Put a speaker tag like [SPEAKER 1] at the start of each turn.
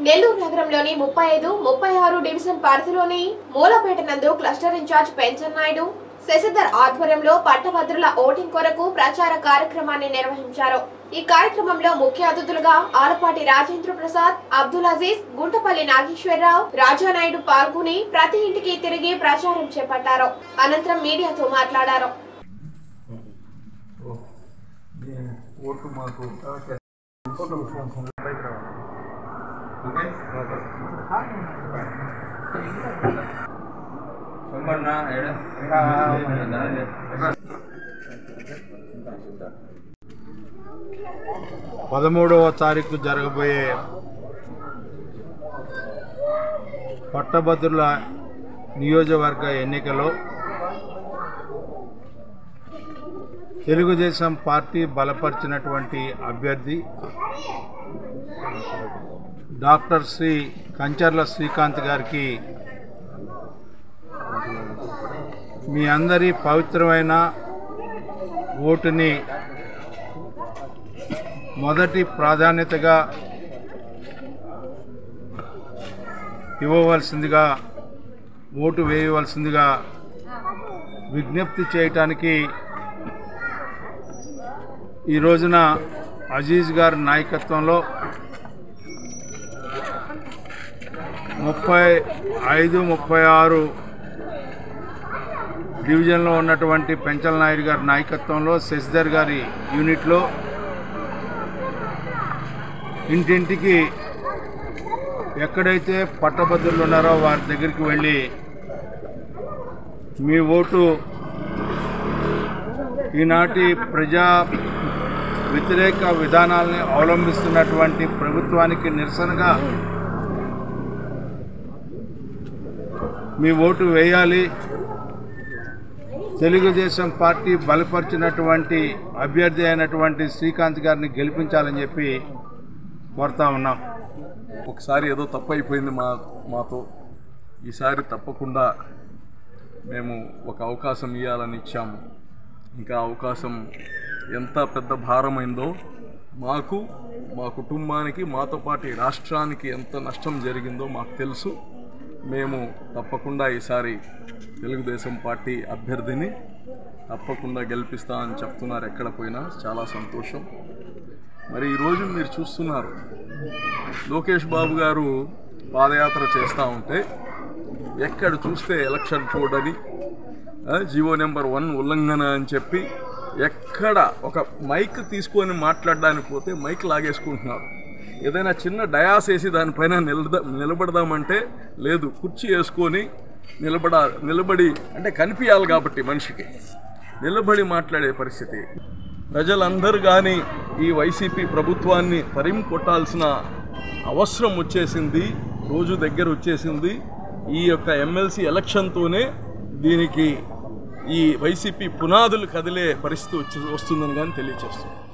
[SPEAKER 1] నెల్లూరు నగరంలోని ముప్పై ఐదు ముప్పై ఆరు డివిజన్ పరిధిలోని మూలపేట నందు క్లస్టర్ ఇన్ఛార్జ్ పెంచన్ నాయుడు శశిధర్ ఆధ్వర్యంలో పట్టభద్రుల ఓటింగ్ కొరకు ప్రచార కార్యక్రమాన్ని నిర్వహించారు ఈ కార్యక్రమంలో ముఖ్య అతిథులుగా ఆలపాటి రాజేంద్ర ప్రసాద్ అబ్దుల్ అజీజ్ గుంటపల్లి నాగేశ్వరరావు రాజానాయుడు పాల్గొని ప్రతి ఇంటికి తిరిగి ప్రచారం చేపట్టారు అనంతరం మీడియాతో మాట్లాడారు
[SPEAKER 2] ఓటు మాకు పదమూడవ తారీఖు జరగబోయే పట్టభద్రుల నియోజకవర్గ ఎన్నికలో తెలుగుదేశం పార్టీ బలపరిచినటువంటి అభ్యర్థి డాక్టర్ శ్రీ కంచర్ల శ్రీకాంత్ గారికి మీ అందరి పవిత్రమైన ఓటుని మొదటి ప్రాధాన్యతగా ఇవ్వవలసిందిగా ఓటు వేయవలసిందిగా విజ్ఞప్తి చేయటానికి ఈ రోజున అజీజ్ గారి నాయకత్వంలో ముప్పై ఐదు ముప్పై ఆరు డివిజన్లో ఉన్నటువంటి పెంచల నాయుడు గారి నాయకత్వంలో శశిధర్ గారి యూనిట్లో ఇంటింటికి ఎక్కడైతే పట్టభద్రులు ఉన్నారో వారి దగ్గరికి వెళ్ళి మీ ఓటు ఈనాటి ప్రజా వ్యతిరేక విధానాల్ని అవలంబిస్తున్నటువంటి ప్రభుత్వానికి నిరసనగా మీ ఓటు వేయాలి తెలుగుదేశం పార్టీ బలపరిచినటువంటి అభ్యర్థి అయినటువంటి శ్రీకాంత్ గారిని గెలిపించాలని చెప్పి కోరుతా ఉన్నాం
[SPEAKER 3] ఒకసారి ఏదో తప్పు అయిపోయింది మా మాతో ఈసారి తప్పకుండా మేము ఒక అవకాశం ఇవ్వాలని ఇచ్చాము ఇంకా అవకాశం ఎంత పెద్ద భారమైందో మాకు మా కుటుంబానికి మాతో పాటు ఈ రాష్ట్రానికి ఎంత నష్టం జరిగిందో మాకు తెలుసు మేము తప్పకుండా ఈసారి తెలుగుదేశం పార్టీ అభ్యర్థిని తప్పకుండా గెలిపిస్తామని చెప్తున్నారు ఎక్కడ పోయినా చాలా సంతోషం మరి ఈరోజు మీరు చూస్తున్నారు లోకేష్ బాబు గారు పాదయాత్ర చేస్తూ ఉంటే ఎక్కడ చూస్తే ఎలక్షన్ కోడ్ అని ఆ, జీవో నెంబర్ వన్ ఉల్లంఘన అని చెప్పి ఎక్కడ ఒక మైక్ తీసుకొని మాట్లాడడానికి పోతే మైక్ లాగేసుకుంటున్నారు ఏదైనా చిన్న డయాస్ వేసి దానిపైన నిలద నిలబడదామంటే లేదు కుర్చీ వేసుకొని నిలబడ నిలబడి అంటే కనిపించాలి కాబట్టి మనిషికి నిలబడి మాట్లాడే పరిస్థితి ప్రజలందరూ కానీ ఈ వైసీపీ ప్రభుత్వాన్ని తరిమి కొట్టాల్సిన అవసరం వచ్చేసింది రోజు దగ్గర వచ్చేసింది ఈ యొక్క ఎమ్మెల్సీ ఎలక్షన్తోనే దీనికి ఈ వైసీపీ పునాదులు కదిలే పరిస్థితి వచ్చి వస్తుందని కానీ తెలియచేస్తుంది